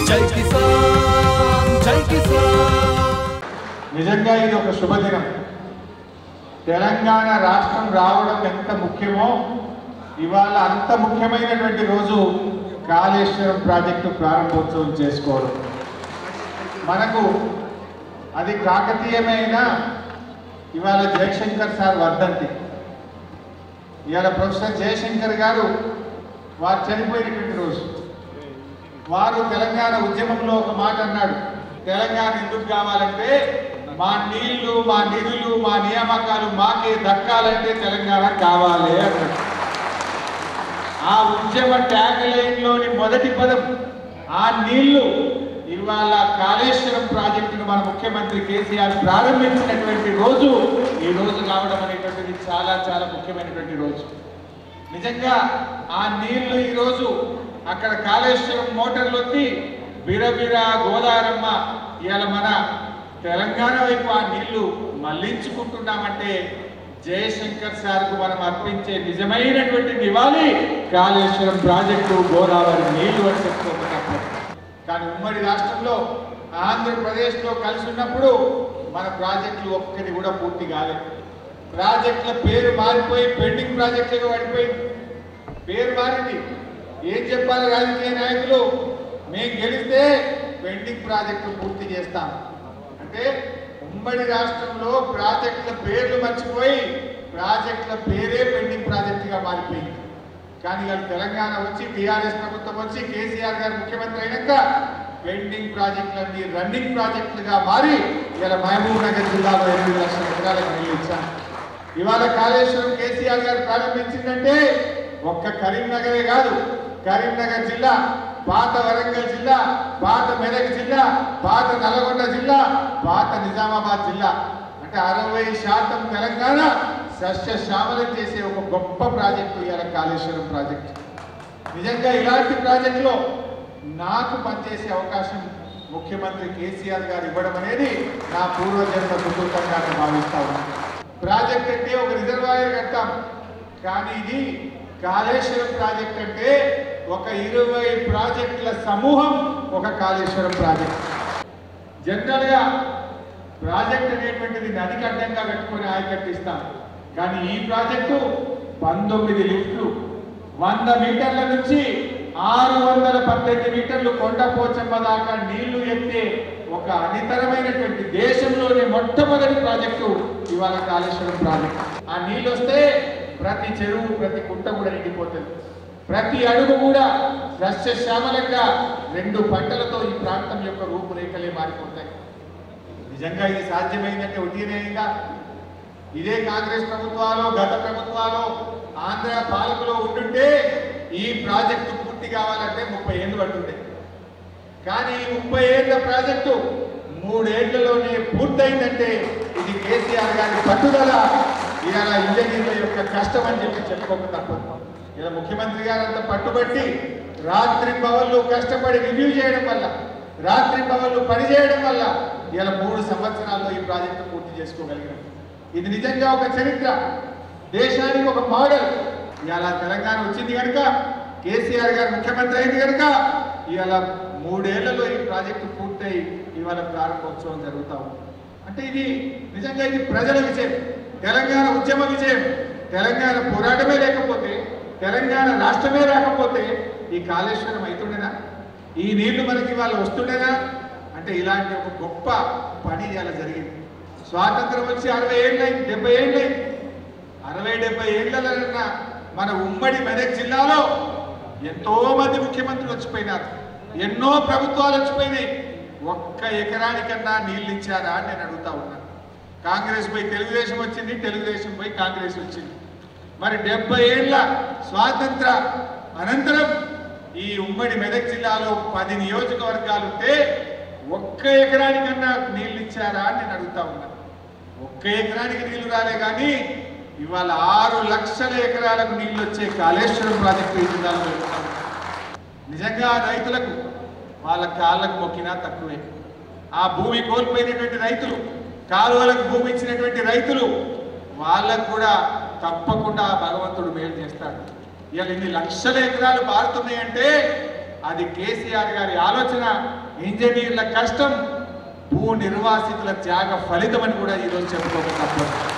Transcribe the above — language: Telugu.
జై కిసాన్ జై కిసాన్ నిజంగా ఇది ఒక శుభదినం తెలంగాణ రాష్ట్రం రావడం ఎంత ముఖ్యమో ఇవాళ అంత ముఖ్యమైనటువంటి రోజు కాళేశ్వరం ప్రాజెక్టు ప్రారంభోత్సవం చేసుకోవడం మనకు అది కాకతీయమైన ఇవాళ జయశంకర్ సార్ వర్ధంతి ఇవాళ ప్రొఫెసర్ జయశంకర్ గారు వారు చనిపోయినటువంటి రోజు వారు తెలంగాణ ఉద్యమంలో ఒక మాట అన్నాడు తెలంగాణ ఎందుకు కావాలంటే మా నీళ్లు మా నిధులు మా నియామకాలు మాకే దక్కాలంటే తెలంగాణ కావాలి అన్నాడు ఆ ఉద్యమ ట్యాగ్ లైన్ లోని మొదటి పదం ఆ నీళ్లు ఇవాళ కాళేశ్వరం ప్రాజెక్టును మన ముఖ్యమంత్రి కేసీఆర్ ప్రారంభించినటువంటి రోజు ఈ రోజు కావడం అనేటువంటిది చాలా చాలా ముఖ్యమైనటువంటి రోజు నిజంగా ఆ నీళ్లు ఈరోజు అక్కడ కాళేశ్వరం మోటార్లు వచ్చి బిరబిర గోదావరమ్మ ఇవాళ మన తెలంగాణ వైపు ఆ నీళ్లు మళ్లించుకుంటున్నామంటే జయశంకర్ సార్కు మనం అర్పించే నిజమైనటువంటి నివాళి కాళేశ్వరం ప్రాజెక్టు గోదావరి నీళ్లు అని చెప్పుకుంటున్నప్పుడు కానీ ఉమ్మడి రాష్ట్రంలో ఆంధ్రప్రదేశ్లో కలిసి ఉన్నప్పుడు మన ప్రాజెక్టులు ఒక్కటి కూడా పూర్తి కాలేదు ప్రాజెక్టుల పేరు మారిపోయి పెండింగ్ ప్రాజెక్టులుగా పడిపోయింది పేరు మారింది ఏం చెప్పాలి రాజకీయ నాయకులు మేము గెలిస్తే పెండింగ్ ప్రాజెక్టు పూర్తి చేస్తాం అంటే ఉమ్మడి రాష్ట్రంలో ప్రాజెక్టుల పేర్లు మర్చిపోయి ప్రాజెక్టుల పేరే పెండింగ్ ప్రాజెక్టుగా మారిపోయింది కానీ ఇవాళ తెలంగాణ వచ్చి టీఆర్ఎస్ ప్రభుత్వం వచ్చి కేసీఆర్ గారు ముఖ్యమంత్రి అయినాక పెండింగ్ ప్రాజెక్టులన్నీ రన్నింగ్ ప్రాజెక్టులుగా మారి ఇవాళ మహబూబ్ నగర్ జిల్లాలో ఎనిమిది లక్షల ఎకరాలకు నీళ్ళు ఇచ్చాం ఇవాళ కాళేశ్వరం కేసీఆర్ గారు ప్రారంభించిందంటే ఒక్క కరీంనగరే కాదు కరీంనగర్ జిల్లా పాత వరంగల్ జిల్లా పాత మెదక్ జిల్లా పాత నల్గొండ జిల్లా పాత నిజామాబాద్ జిల్లా అంటే అరవై శాతం తెలంగాణ సస్యశ్యామలం చేసే ఒక గొప్ప ప్రాజెక్టు ఇవాళ కాళేశ్వరం ప్రాజెక్టు నిజంగా ఇలాంటి ప్రాజెక్టులో నాకు పనిచేసే అవకాశం ముఖ్యమంత్రి కేసీఆర్ గారు ఇవ్వడం అనేది నా పూర్వజన్మ సుకృతంగా నేను భావిస్తా ఉన్నాను ప్రాజెక్ట్ అంటే ఒక రిజర్వాయర్ కట్టాం కానీ ఇది కాళేశ్వరం ప్రాజెక్ట్ అంటే ఒక ఇరవై ప్రాజెక్టుల సమూహం ఒక కాళేశ్వరం ప్రాజెక్ట్ జనరల్ గా ప్రాజెక్ట్ అనేటువంటిది నదికి అడ్డంగా కట్టుకొని ఆయకట్టిస్తాం కానీ ఈ ప్రాజెక్టు పంతొమ్మిది లిఫ్ట్లు వంద మీటర్ల నుంచి ఆరు వందల పద్దెనిమిది మీటర్లు కొండపోచమ్మ దాకా నీళ్లు ఎత్తే ఒక అనితరమైనటువంటి దేశంలోనే మొట్టమొదటి ప్రాజెక్టు ఇవాళ కాళేశ్వరం ప్రాజెక్టు ఆ నీళ్ళు వస్తే ప్రతి చెరువు ప్రతి కుంట కూడా నిండిపోతుంది ప్రతి అడుగు కూడా సస్యశ్యామలంగా రెండు పంటలతో ఈ ప్రాంతం యొక్క రూపురేఖలే మారిపోతాయి నిజంగా ఇది సాధ్యమైందంటే ఉదయనేయంగా ఇదే కాంగ్రెస్ ప్రభుత్వాలు గత ప్రభుత్వాలు ఆంధ్ర పాలకులో ఉంటుంటే ఈ ప్రాజెక్టు పూర్తి కావాలంటే ముప్పై ఏళ్ళు పట్టుండే కానీ ఈ ముప్పై ఏళ్ల ప్రాజెక్టు మూడేళ్లలోనే పూర్తయిందంటే ఇది కేసీఆర్ గారి పట్టుదల ఇవాళ ఇంజనీర్ల యొక్క కష్టం అని చెప్పి చెప్పుకోక తప్పదు ఇలా ముఖ్యమంత్రి గారు అంత పట్టుబట్టి రాత్రి పవన్లు కష్టపడి రివ్యూ చేయడం వల్ల రాత్రి పవన్లు పనిచేయడం వల్ల ఇలా మూడు సంవత్సరాల్లో ఈ ప్రాజెక్టు పూర్తి చేసుకోగలిగాం ఇది నిజంగా ఒక చరిత్ర దేశానికి ఒక మోడల్ ఇవాళ తెలంగాణ వచ్చింది కనుక కేసీఆర్ గారు ముఖ్యమంత్రి అయింది కనుక ఇవాళ మూడేళ్లలో ఈ ప్రాజెక్టు పూర్తయి ఇవాళ ప్రారంభోత్సవం జరుగుతా ఉంది అంటే ఇది నిజంగా ఇది ప్రజల విజయం తెలంగాణ ఉద్యమ విజయం తెలంగాణ పోరాటమే లేకపోతే తెలంగాణ రాష్ట్రమే రాకపోతే ఈ కాళేశ్వరం అవుతుండేనా ఈ నీళ్లు మనకి వాళ్ళు వస్తుండేనా అంటే ఇలాంటి ఒక గొప్ప పని ఇలా జరిగింది స్వాతంత్రం వచ్చి అరవై ఏళ్ళైంది డెబ్బై ఏళ్ళైంది అరవై డెబ్బై ఏళ్ళన్న మన ఉమ్మడి మెదక్ జిల్లాలో ఎంతో మంది ముఖ్యమంత్రులు వచ్చిపోయినారు ఎన్నో ప్రభుత్వాలు వచ్చిపోయినాయి ఒక్క ఎకరానికన్నా నీళ్ళు ఇచ్చారా అని నేను అడుగుతా ఉన్నాను కాంగ్రెస్ పోయి తెలుగుదేశం వచ్చింది తెలుగుదేశం పోయి కాంగ్రెస్ వచ్చింది మరి డెబ్బై ఏళ్ళ స్వాతంత్ర అనంతరం ఈ ఉమ్మడి మెదక్ జిల్లాలో పది నియోజకవర్గాలు ఉంటే ఒక్క ఎకరానికన్నా నీళ్ళు ఇచ్చారా అని నేను అడుగుతా ఉన్నాను ఒక్క ఎకరానికి నీళ్లు రాలే కానీ ఇవాళ ఆరు లక్షల ఎకరాలకు నీళ్లు వచ్చే కాళేశ్వరం ప్రాజెక్టు ఈ జిల్లాలో జరుగుతా ఉంది. నిజంగా రైతులకు వాళ్ళ కాళ్ళకు మొక్కినా తక్కువే ఆ భూమి కోల్పోయినటువంటి రైతులు కాలువలకు భూమి ఇచ్చినటువంటి రైతులు వాళ్ళకు కూడా తప్పకుండా ఆ భగవంతుడు మేలు చేస్తాడు ఇవాళ ఇన్ని లక్షల ఎకరాలు మారుతున్నాయంటే అది కేసీఆర్ గారి ఆలోచన ఇంజనీర్ల కష్టం భూ నిర్వాసితుల త్యాగ ఫలితం అని కూడా ఈరోజు చెప్పుకోక తప్పదు